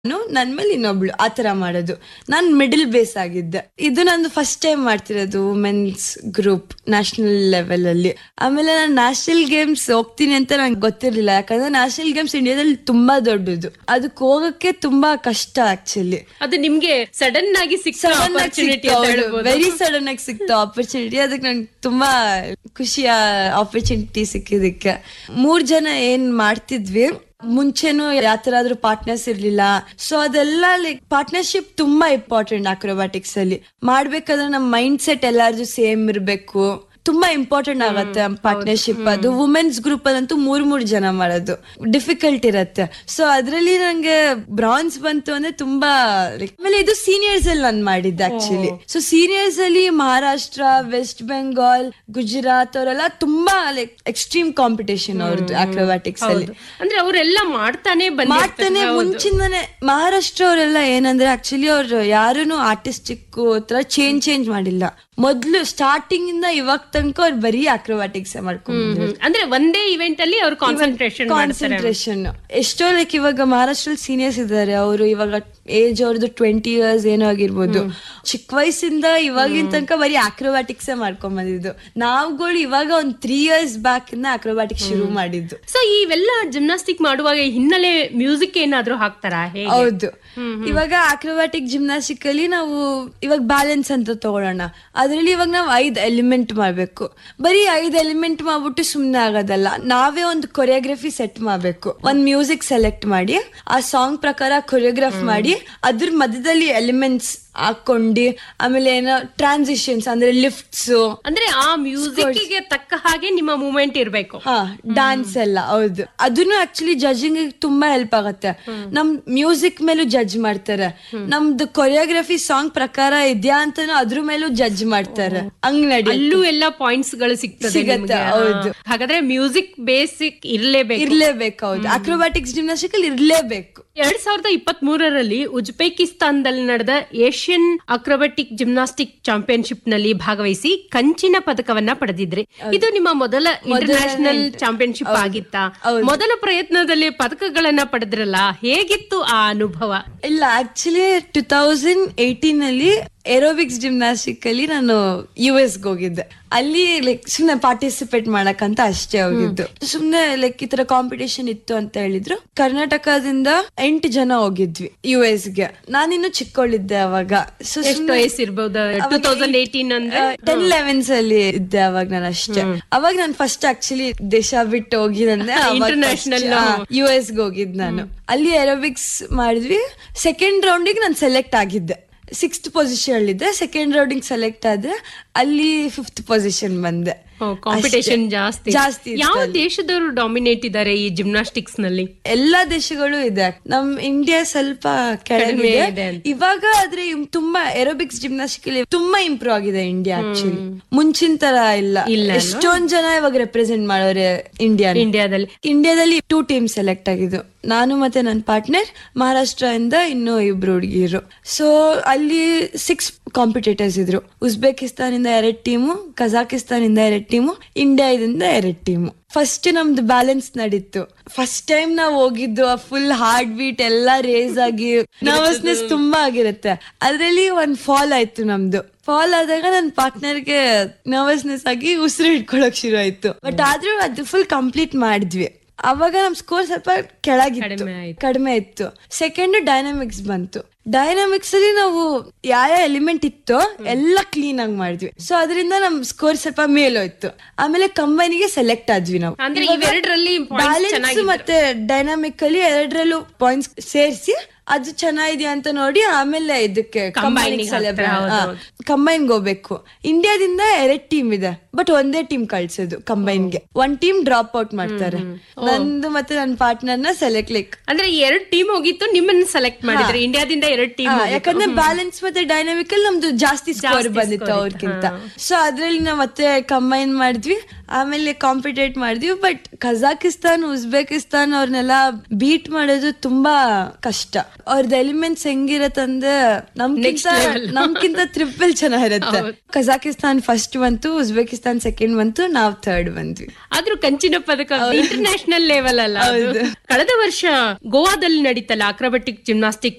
ನನ್ ಮೇಲೆ ಇನ್ನೊಬ್ಳು ಆತರ ಮಾಡೋದು ನಾನ್ ಮಿಡಲ್ ಬೇಸ್ ಆಗಿದ್ದೆ ಇದು ನಂದು ಫಸ್ಟ್ ಟೈಮ್ ಮಾಡ್ತಿರೋದು ವುಮೆನ್ಸ್ ಗ್ರೂಪ್ ನ್ಯಾಷನಲ್ ಲೆವೆಲ್ ಅಲ್ಲಿ ಆಮೇಲೆ ನಾನು ನ್ಯಾಷನಲ್ ಗೇಮ್ಸ್ ಹೋಗ್ತೀನಿ ಅಂತ ನಂಗೆ ಗೊತ್ತಿರ್ಲಿಲ್ಲ ಯಾಕಂದ್ರೆ ನ್ಯಾಷನಲ್ ಗೇಮ್ಸ್ ಇಂಡಿಯಾದಲ್ಲಿ ತುಂಬಾ ದೊಡ್ಡದು ಅದಕ್ಕೆ ಹೋಗಕ್ಕೆ ತುಂಬಾ ಕಷ್ಟ ಆಕ್ಚುಲಿ ಅದು ನಿಮ್ಗೆ ಸಡನ್ ಆಗಿ ಸಿಕ್ಕ ಆಪರ್ಚುನಿಟಿ ಅಂತ ಹೇಳ್ಬೋದು ವೆರಿ ಸಡನ್ ಆಗಿ ಸಿಕ್ತು ಆಪರ್ಚುನಿಟಿ ಅದಕ್ಕೆ ನಂಗೆ ತುಂಬಾ ಖುಷಿಯ ಆಪರ್ಚುನಿಟಿ ಸಿಕ್ಕಿದಕ್ಕೆ ಮೂರ್ ಜನ ಏನ್ ಮಾಡ್ತಿದ್ವಿ ಮುಂಚೆನೂ ಯಾತರ ಆದ್ರೂ ಪಾರ್ಟ್ನರ್ಸ್ ಇರ್ಲಿಲ್ಲ ಸೊ ಅದೆಲ್ಲ ಲೈಕ್ ಪಾರ್ಟ್ನರ್ಶಿಪ್ ತುಂಬಾ ಇಂಪಾರ್ಟೆಂಟ್ ಅಕ್ರೋಬ್ಯಾಟಿಕ್ಸ್ ಅಲ್ಲಿ ಮಾಡ್ಬೇಕಾದ್ರೆ ನಮ್ ಮೈಂಡ್ ಸೆಟ್ ಎಲ್ಲಾರ್ದು ಸೇಮ್ ಇರ್ಬೇಕು ತುಂಬಾ ಇಂಪಾರ್ಟೆಂಟ್ ಆಗತ್ತೆ ಪಾರ್ಟ್ನರ್ಶಿಪ್ ಅದು ವುಮೆನ್ಸ್ ಗ್ರೂಪ್ ಅಲ್ಲಂತೂ ಮೂರ್ ಮೂರ್ ಜನ ಮಾಡೋದು ಡಿಫಿಕಲ್ಟ್ ಇರತ್ತೆ ಸೊ ಅದ್ರಲ್ಲಿ ನಂಗೆ ಬ್ರಾನ್ಸ್ ಬಂತು ಅಂದ್ರೆ ತುಂಬಾ like, ಆಮೇಲೆ ಇದು ಸೀನಿಯರ್ಸ್ ಅಲ್ಲಿ ನಾನು ಮಾಡಿದ್ದೆ ಆಕ್ಚುಲಿ ಸೊ ಸೀನಿಯರ್ಸ್ ಅಲ್ಲಿ ಮಹಾರಾಷ್ಟ್ರ ವೆಸ್ಟ್ ಬೆಂಗಾಲ್ ಗುಜರಾತ್ ಅವರೆಲ್ಲ ತುಂಬಾ ಲೈಕ್ ಎಕ್ಸ್ಟ್ರೀಮ್ ಕಾಂಪಿಟೇಷನ್ ಅವ್ರದ್ದು ಅಕ್ರೋಬ್ಯಾಟಿಕ್ಸ್ ಅಲ್ಲಿ ಅಂದ್ರೆ ಅವರೆಲ್ಲ ಮಾಡ್ತಾನೆ ಮಾಡ್ತಾನೆ ಬಂದಿರ್ತಾರೆ ಮುಂಚಿಂದಾನೆ ಮಹಾರಾಷ್ಟ್ರ ಅವರೆಲ್ಲ ಏನಂದ್ರೆ ಆಕ್ಚುಲಿ ಅವ್ರು ಯಾರೂನು ಆರ್ಟಿಸ್ಟಿಕ್ ತರ ಚೇಂಜ್ ಚೇಂಜ್ ಮಾಡಿಲ್ಲ ಮೊದ್ಲು ಸ್ಟಾರ್ಟಿಂಗ್ ಇಂದ ಇವಾಗ ತನಕ ಅವ್ರು ಬರೀ ಅಕ್ರೋಬ್ಯಾಟಿಕ್ಸ್ ಮಾಡ್ಕೊಂಡು ಹ್ಮ್. ಅಂದ್ರೆ ಒಂದೇ ಇವೆಂಟ್ ಅಲ್ಲಿ ಅವ್ರು ಕಾನ್ಸಂಟ್ರೇಷನ್ ಮಾಡ್ತಾರೆ ಕಾನ್ಸಂಟ್ರೇಷನ್ ಎಷ್ಟೋ ಲೈಕ್ ಇವಾಗ ಮಹಾರಾಷ್ಟ್ರ ಸೀನಿಯರ್ಸ್ ಇದ್ದಾರೆ ಅವರು ಇವಾಗ ಏಜ್ ಅವ್ರದ್ದು ಟ್ವೆಂಟಿ ಇಯರ್ಸ್ ಏನೋ ಆಗಿರ್ಬೋದು ಚಿಕ್ಕ ವಯಸ್ಸಿಂದ ಇವಾಗಿನ ತನಕ ಬರೀ ಅಕ್ರೋಬ್ಯಾಟಿಕ್ಸ್ ಮಾಡ್ಕೊಂಡ್ ಬಂದಿದ್ದು ನಾವುಗಳು ಇವಾಗ ಒಂದ್ ತ್ರೀ ಇಯರ್ಸ್ ಬ್ಯಾಕ್ ಇಂದ ಅಕ್ರೋಬ್ಯಾಟಿಕ್ಸ್ ಶುರು ಮಾಡಿದ್ದು ಸೊ ಇವೆಲ್ಲ ಜಿಮ್ನಾಸ್ಟಿಕ್ ಮಾಡುವಾಗ ಹಿನ್ನೆಲೆ ಮ್ಯೂಸಿಕ್ ಏನಾದ್ರೂ ಹಾಕ್ತಾರಾ ಹೇಗೆ ಹೌದು ಇವಾಗ ಅಕ್ರೋಬ್ಯಾಟಿಕ್ ಜಿಮ್ನಾಸ್ಟಿಕ್ ಅಲ್ಲಿ ನಾವು ಇವಾಗ ಬ್ಯಾಲೆನ್ಸ್ ಅಂತ ತಗೊಳ್ಳೋಣ ಅದ್ರಲ್ಲಿ ಇವಾಗ ನಾವು ಐದ್ ಎಲಿಮೆಂಟ್ ಮಾಡ್ಬೇಕು ಬರೀ ಐದ್ ಎಲಿಮೆಂಟ್ ಮಾಡ್ಬಿಟ್ಟು ಸುಮ್ನೆ ಆಗೋದಲ್ಲ ನಾವೇ ಒಂದು ಕೊರಿಯೋಗ್ರಫಿ ಸೆಟ್ ಮಾಡ್ಬೇಕು ಒಂದ್ ಮ್ಯೂಸಿಕ್ ಸೆಲೆಕ್ಟ್ ಮಾಡಿ ಆ ಸಾಂಗ್ ಪ್ರಕಾರ ಕೊರಿಯೋಗ್ರಾಫ್ ಮಾಡಿ ಅದ್ರ ಮಧ್ಯದಲ್ಲಿ ಎಲಿಮೆಂಟ್ಸ್ ಹಾಕೊಂಡು ಆಮೇಲೆ ಏನೋ ಟ್ರಾನ್ಸಿಷನ್ಸ್ ಅಂದ್ರೆ ಲಿಫ್ಟ್ಸ್ ಅಂದ್ರೆ ಆ ಮ್ಯೂಸಿಕ್ ಗೆ ತಕ್ಕ ಹಾಗೆ ನಿಮ್ಮ ಮೂಮೆಂಟ್ ಇರ್ಬೇಕು ಹಾ ಡಾನ್ಸ್ ಎಲ್ಲ ಹೌದು ಅದನ್ನು ಆಕ್ಚುಲಿ ಜಡ್ಜಿಂಗ್ ತುಂಬಾ ಹೆಲ್ಪ್ ಆಗತ್ತೆ ನಮ್ ಮ್ಯೂಸಿಕ್ ಮೇಲೂ ಜಡ್ಜ್ ಮಾಡ್ತಾರೆ ನಮ್ದು ಕೊರಿಯೋಗ್ರಫಿ ಸಾಂಗ್ ಪ್ರಕಾರ ಇದ್ಯಾ ಅಂತಾನು ಅದ್ರ ಮೇಲೂ ಜಡ್ಜ್ ಮಾಡ್ತಾರೆ ಹಂಗ್ ನಡಿ ಅಲ್ಲೂ ಎಲ್ಲ ಪಾಯಿಂಟ್ಸ್ ಗಳು ಸಿಗ್ತದೆ ಸಿಗತ್ತೆ, ನಿಮ್ಗೆ. ಹೌದು. ಹಾ. ಹಾಗಾದ್ರೆ ಮ್ಯೂಸಿಕ್ ಬೇಸಿಕ್ ಇರ್ಲೇಬೇಕು ಇರ್ಲೇಬೇಕು ಹೌದು ಅಕ್ರೋಬ್ಯಾಟಿಕ್ಸ್ ಜಿಮ್ನಾಸ್ಟಿಕ್ ಅಲ್ಲಿ ಇರ್ಲೇಬೇಕು ಎರಡ್ ಸಾವಿರದ ಇಪ್ಪತ್ತ್ ಮೂರರಲ್ಲಿ ಉಜ್ಬೇಕಿಸ್ತಾನದಲ್ಲಿ ನಡೆದ ಏಷ್ಯನ್ ಅಕ್ರೋಬೆಟಿಕ್ ಜಿಮ್ನಾಸ್ಟಿಕ್ ಚಾಂಪಿಯನ್ಶಿಪ್ ನಲ್ಲಿ ಭಾಗವಹಿಸಿ ಕಂಚಿನ ಪದಕವನ್ನ ಪಡೆದಿದ್ರಿ ಇದು ನಿಮ್ಮ ಮೊದಲ ಇಂಟರ್ನ್ಯಾಷನಲ್ ಚಾಂಪಿಯನ್ಶಿಪ್ ಆಗಿತ್ತಾ ಮೊದಲ ಪ್ರಯತ್ನದಲ್ಲಿ ಪದಕಗಳನ್ನ ಪಡೆದ್ರಲ್ಲ ಹೇಗಿತ್ತು ಆ ಅನುಭವ ಇಲ್ಲ ಆಕ್ಚುಲಿ ಟೂ ತೌಸಂಡ್ ಏಯ್ಟೀನ್ ಅಲ್ಲಿ ಏರೋಬಿಕ್ಸ್ ಜಿಮ್ನಾಸ್ಟಿಕ್ ಅಲ್ಲಿ ನಾನು ಯು ಎಸ್ ಹೋಗಿದ್ದೆ ಅಲ್ಲಿ ಲೈಕ್ ಸುಮ್ನೆ ಪಾರ್ಟಿಸಿಪೇಟ್ ಮಾಡಕ್ಕಂತ ಅಷ್ಟೇ ಹೋಗಿದ್ದು ಸುಮ್ನೆ ಲೈಕ್ ಈ ತರ ಕಾಂಪಿಟೇಷನ್ ಇತ್ತು ಅಂತ ಹೇಳಿದ್ರು ಕರ್ನಾಟಕದಿಂದ ಎಂಟು ಜನ ಹೋಗಿದ್ವಿ ಯು ಎಸ್ ಗೆ ನಾನಿನ್ನು ಚಿಕ್ಕವಳಿದ್ದೆ ಅವಾಗ ಸೊ ಎಷ್ಟು ವಯಸ್ಸಿರ್ಬೋದು ಟೂ ತೌಸಂಡ್ ಏಟೀನ್ ಅಂದ್ರೆ ಟೆನ್ ಲೆವೆನ್ಸ್ ಅಲ್ಲಿ ಇದ್ದೆ ಅವಾಗ ನಾನು ಅಷ್ಟೇ ಅವಾಗ ನಾನು ಫಸ್ಟ್ ಆಕ್ಚುಲಿ ದೇಶ ಬಿಟ್ಟು ಹೋಗಿದಂದ್ರೆ International. ಯು ಎಸ್ ಗೆ ಹೋಗಿದ್ ನಾನು ಅಲ್ಲಿ ಏರೋಬಿಕ್ಸ್ ಮಾಡಿದ್ವಿ ಸೆಕೆಂಡ್ ರೌಂಡಿಗೆ ನಾನು ಸೆಲೆಕ್ಟ್ ಆಗಿದ್ದೆ ಸಿಕ್ಸ್ತ್ ಪೊಸಿಷನ್ ಇದ್ದೆ ಸೆಕೆಂಡ್ ರೌಂಡಿಗೆ ಸೆಲೆಕ್ಟ್ ಆದ್ರೆ ಅಲ್ಲಿ ಫಿಫ್ತ್ ಪೊಸಿಷನ್ ಬಂದೆ ಕಾಂಪಿಟೇಷನ್ ಅಷ್ಟೇ. ಜಾಸ್ತಿ ಜಾಸ್ತಿ ಇತ್ತು ಯಾವ ಅಲ್ಲಿ. ದೇಶದವರು ಡಾಮಿನೇಟ್ ಇದ್ದಾರೆ ಈ ಜಿಮ್ನಾಸ್ಟಿಕ್ಸ್ ನಲ್ಲಿ ಎಲ್ಲಾ ದೇಶಗಳು ಇದೆ ನಮ್ ಇಂಡಿಯಾ ಸ್ವಲ್ಪ ಕೆಳಗೆ ಕಡಿಮೆ ಇದೆ ಇದೆ ಅಂತ. ಇವಾಗ ಆದ್ರೆ ಇಮ್- ತುಂಬಾ ಏರೋಬಿಕ್ಸ್ ಜಿಮ್ನಾಸ್ಟಿಕ್ ಅಲ್ಲಿ ತುಂಬಾ ಇಂಪ್ರೂವ್ ಆಗಿದೆ ಇಂಡಿಯಾ ಆಕ್ಚುಲಿ ಮುಂಚಿನ ತರ ಇಲ್ಲ ಇಲ್ಲ ಅಲ್ವಾ? ಎಷ್ಟೊಂದ್ ಜನ ಇವಾಗ ರೆಪ್ರೆಸೆಂಟ್ ಮಾಡೋರೆ ಇಂಡಿಯಾ ಇಂಡಿಯಾದಲ್ಲಿ ಇಂಡಿಯಾದಲ್ಲಿ ಟೂ ಟೀಮ್ ಸೆಲೆಕ್ಟ್ ಆಗಿದ್ದು ನಾನು ಮತ್ತೆ ನನ್ನ ಪಾರ್ಟ್ನರ್ ಮಹಾರಾಷ್ಟ್ರ ಇಂದ ಇನ್ನೂ ಇಬ್ರು ಹುಡುಗಿರು ಸೊ ಅಲ್ಲಿ ಸಿಕ್ಸ್ ಕಾಂಪಿಟೇಟರ್ಸ್ ಇದ್ರು ಉಜ್ಬೇಕಿಸ್ತಾನ್ ಇಂದ ಎರಡ್ ಟೀಮು ಕಜಾಕಿಸ್ತಾನ್ ಇಂದ ಎರಡ್ ಟೀಮು ಇಂಡಿಯಾದಿಂದ ಎರಡ್ ಟೀಮು ಫಸ್ಟ್ ನಮ್ದು ಬ್ಯಾಲೆನ್ಸ್ ನಡೀತು ಫಸ್ಟ್ ಟೈಮ್ ನಾವ್ ಹೋಗಿದ್ದು ಫುಲ್ ಹಾರ್ಟ್ ಬೀಟ್ ಎಲ್ಲ ರೇಸ್ ಆಗಿ ನರ್ವಸ್ನೆಸ್ ತುಂಬಾ ಆಗಿರುತ್ತೆ ಅದ್ರಲ್ಲಿ ಒಂದ್ ಫಾಲ್ ಆಯ್ತು ನಮ್ದು ಫಾಲ್ ಆದಾಗ ನನ್ನ ಪಾರ್ಟ್ನರ್ಗೆ ನರ್ವಸ್ನೆಸ್ ಆಗಿ ಉಸಿರು ಹಿಡ್ಕೊಳಕ್ ಶುರು ಆಯ್ತು ಬಟ್ ಆದ್ರೂ ಅದು ಫುಲ್ ಕಂಪ್ಲೀಟ್ ಮಾಡಿದ್ವಿ ಅವಾಗ ನಮ್ ಸ್ಕೋರ್ ಸ್ವಲ್ಪ ಕೆಳಗಿತ್ತು ಕಡಿಮೆ ಆಯ್ತು. ಕಡಿಮೆ ಇತ್ತು ಸೆಕೆಂಡ್ ಡೈನಾಮಿಕ್ಸ್ ಬಂತು ಡೈನಾಮಿಕ್ಸ್ ಅಲ್ಲಿ ನಾವು ಯಾವ ಎಲಿಮೆಂಟ್ ಇತ್ತೋ ಎಲ್ಲ ಕ್ಲೀನ್ ಆಗಿ ಮಾಡಿದ್ವಿ ಸೊ ಅದರಿಂದ ನಮ್ ಸ್ಕೋರ್ ಸ್ವಲ್ಪ ಮೇಲೋಯ್ತು ಆಮೇಲೆ ಕಂಬೈನಿಗೆ ಸೆಲೆಕ್ಟ್ ಆದ್ವಿ ನಾವು ಅಂದ್ರೆ ಇವೆರಡರಲ್ಲಿ points ಬ್ಯಾಲೆನ್ಸ್ ಚೆನ್ನಾಗಿತ್ತು. ಮತ್ತೆ ಡೈನಾಮಿಕ್ ಅಲ್ಲಿ ಎರಡರಲ್ಲೂ ಪಾಯಿಂಟ್ಸ್ ಸೇರಿಸಿ ಅದು ಚೆನ್ನಾಗಿದೆಯಾ ಅಂತ ನೋಡಿ ಆಮೇಲೆ ಇದಕ್ಕೆ Combine ಗೆ ಹಾಕ್ತಾರೆ, ಹೌದು, ಕಂಬೈನ್ ಹೋಗ್ಬೇಕು ಇಂಡಿಯಾದಿಂದ ಎರಡ್ ಟೀಮ್ ಇದೆ ಬಟ್ ಒಂದೇ ಟೀಮ್ ಕಳ್ಸೋದು combine ಗೆ ಒಂದ್ ಟೀಮ್ ಡ್ರಾಪ್ ಔಟ್ ಮಾಡ್ತಾರೆ ನಂದು ಮತ್ತೆ ನನ್ನ ಪಾರ್ಟ್ನರ್ ನ ಸೆಲೆಕ್ಟ್ ಲೈಕ್ ಅಂದ್ರೆ ಎರಡ್ ಟೀಮ್ ಹೋಗಿತ್ತು ನಿಮ್ಮನ್ನ ಸೆಲೆಕ್ಟ್ ಮಾಡಿದ್ರೆ ಇಂಡಿಯಾದಿಂದ ಎರಡ್ ಟೀಮ್ ಯಾಕಂದ್ರೆ ಬ್ಯಾಲೆನ್ಸ್ ಮತ್ತೆ ಡೈನಾಮಿಕ್ ಅಲ್ಲಿ ನಮ್ದು ಜಾಸ್ತಿ ಸ್ಕೋರ್ ಜಾಸ್ತಿ ಬಂದಿತ್ತು score ಅವ್ರಿಗಿಂತ ಸೊ ಅದ್ರಲ್ಲಿ ನಾವ್ ಮತ್ತೆ ಕಂಬೈನ್ ಮಾಡಿದ್ವಿ ಆಮೇಲೆ ಕಾಂಪಿಟೇಟ್ ಮಾಡಿದ್ವಿ ಬಟ್ ಕಜಾಕಿಸ್ತಾನ್ ಉಜ್ಬೇಕಿಸ್ತಾನ್ ಅವ್ರನ್ನೆಲ್ಲ ಬೀಟ್ ಮಾಡೋದು ತುಂಬಾ ಕಷ್ಟ ಅವ್ರದ್ದು ಎಲಿಮೆಂಟ್ಸ್ ಹೆಂಗಿರತ್ತಂದ್ರೆ ನಮ್ಗಿಂತ ನಮ್ಗಿಂತ ಟ್ರಿಪಲ್ ಚೆನ್ನಾಗಿರುತ್ತೆ ಕಜಾಕಿಸ್ತಾನ್ ಫಸ್ಟ್ ಬಂತು ಉಜ್ಬೇಕಿಸ್ತಾನ್ ಸೆಕೆಂಡ್ ಬಂತು ನಾವ್ ಥರ್ಡ್ ಬಂದ್ವಿ ಆದ್ರೂ ಕಂಚಿನ ಪದಕ ಇಂಟರ್ನ್ಯಾಷನಲ್ ಲೆವೆಲ್ ಅಲ್ಲ ಅದು. ಕಳೆದ ವರ್ಷ ಗೋವಾದಲ್ಲಿ ನಡೀತಲ್ಲ ಅಕ್ರೋಬೆಟಿಕ್ ಜಿಮ್ನಾಸ್ಟಿಕ್